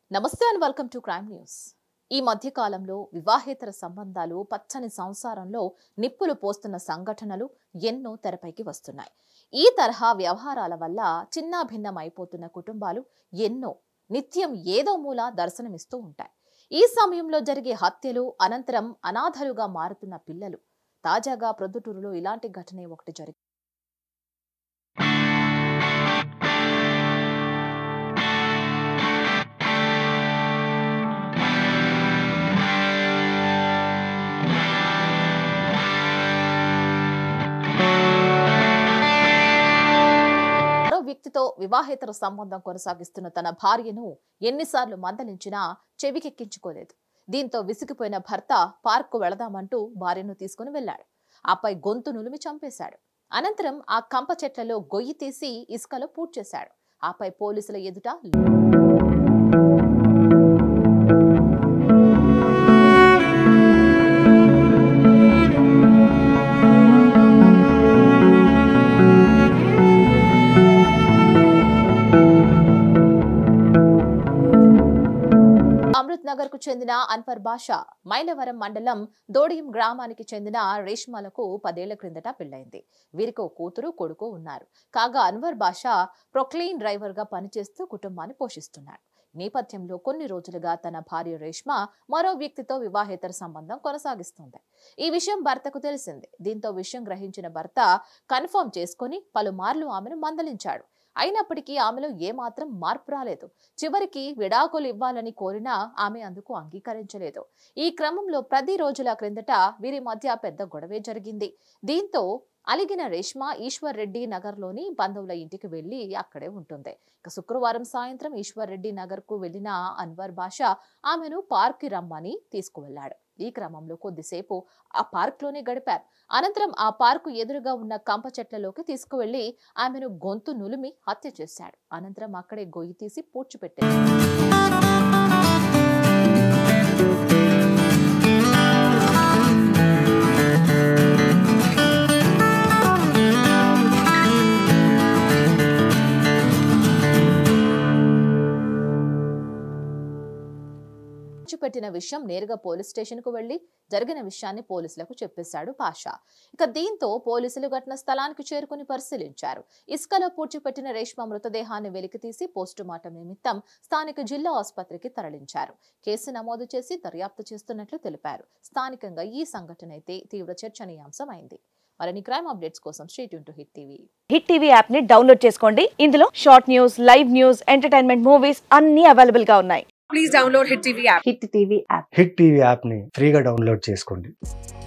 నమస్తే and welcome to crime news ఈ మధ్య కాలంలో వివాహేతర సంబంధాలు పచ్చని సంసారంలో నిప్పులు పోస్తున్న సంఘటనలు ఎన్నో తెరపైకి వస్తున్నాయి ఈ తరహా వ్యవహారాల వల్ల చిన్నాభిన్నం అయిపోతున్న కుటుంబాలు ఎన్నో నిత్యం ఏదో మూల దర్శనమిస్తూ ఉంటాయి ఈ సమయంలో జరిగే హత్యలు అనంతరం అనాథలుగా మారుతున్న పిల్లలు తాజాగా ప్రొద్దుటూరులో ఇలాంటి ఘటనే ఒకటి జరిగింది మరో వ్యక్తితో వివాహేతర సంబంధం కొనసాగిస్తున్న తన భార్యను ఎన్నిసార్లు మందలించినా చెవికెక్కించుకోలేదు దీంతో విసిగిపోయిన భర్త పార్కు వెళదామంటూ భార్యను తీసుకుని వెళ్ళాడు ఆపై గొంతు నులిమి చంపేశాడు అనంతరం ఆ కంప చెట్లలో గొయ్యి తీసి ఇసుకలో పూడ్చేశాడు ఆపై పోలీసుల ఎదుట అమృత్ నగర్ కు చెందిన అన్వర్ బాషా మైలవరం మండలం దోడియం గ్రామానికి చెందిన రేష్మలకు పదేళ్ల క్రిందట పెళ్లైంది వీరికి ఓ కూతురు కొడుకు ఉన్నారు కాగా అన్వర్ బాషా ప్రొక్లీన్ డ్రైవర్ గా పనిచేస్తూ కుటుంబాన్ని పోషిస్తున్నాడు నేపథ్యంలో కొన్ని రోజులుగా తన భార్య రేష్మ మరో వ్యక్తితో వివాహేతర సంబంధం కొనసాగిస్తుంది ఈ విషయం భర్తకు తెలిసింది దీంతో విషయం గ్రహించిన భర్త కన్ఫర్మ్ చేసుకుని పలుమార్లు ఆమెను మందలించాడు అయినప్పటికీ ఆమెలో ఏమాత్రం మార్పు రాలేదు చివరికి విడాకులు ఇవ్వాలని కోరినా ఆమె అందుకు అంగీకరించలేదు ఈ క్రమంలో పది రోజుల క్రిందట వీరి మధ్య పెద్ద గొడవే జరిగింది దీంతో అలిగిన రేష్మ ఈశ్వర్ రెడ్డి నగర్లోని బంధువుల ఇంటికి వెళ్లి అక్కడే ఉంటుంది ఇక శుక్రవారం సాయంత్రం ఈశ్వర్ రెడ్డి నగర్ కు వెళ్లిన అన్వర్ బాషా ఆమెను పార్క్ కి రమ్మని తీసుకువెళ్లాడు ఈ క్రమంలో కొద్దిసేపు ఆ పార్క్ లోనే గడిపారు అనంతరం ఆ పార్కు ఎదురుగా ఉన్న కంప చెట్లలోకి తీసుకువెళ్లి ఆమెను గొంతు నులిమి హత్య చేశాడు అనంతరం అక్కడే గొయ్యి తీసి పూడ్చిపెట్టాడు పెట్టిన విషయం నేరుగా పోలీస్ స్టేషన్ కు వెళ్లి జరిగిన విషయాన్ని పోలీసులకు చెప్పేశాడు పాషా ఇక దీంతో పోలీసులు ఘటన స్థలానికి చేరుకుని పరిశీలించారు ఇసుకలో పూడ్చిపెట్టిన రేష్మ మృతదేహాన్ని వెలికితీసి పోస్టుమార్టం నిమిత్తం స్థానిక జిల్లా ఆసుపత్రికి తరలించారు కేసు నమోదు చేసి దర్యాప్తు చేస్తున్నట్లు తెలిపారు స్థానికంగా ఈ సంఘటన అయితే తీవ్ర చర్చనీయాంశమైంది మరిన్ని క్రైమ్ అప్డేట్స్ కోసం street to hit TV hit TV app ని డౌన్లోడ్ చేసుకోండి ఇందులో short news live news entertainment movies అన్ని అవైలబుల్ గా ఉన్నాయి please download Hit TV app. Hit TV app hit TV యాప్ని ఫ్రీగా డౌన్లోడ్ చేసుకోండి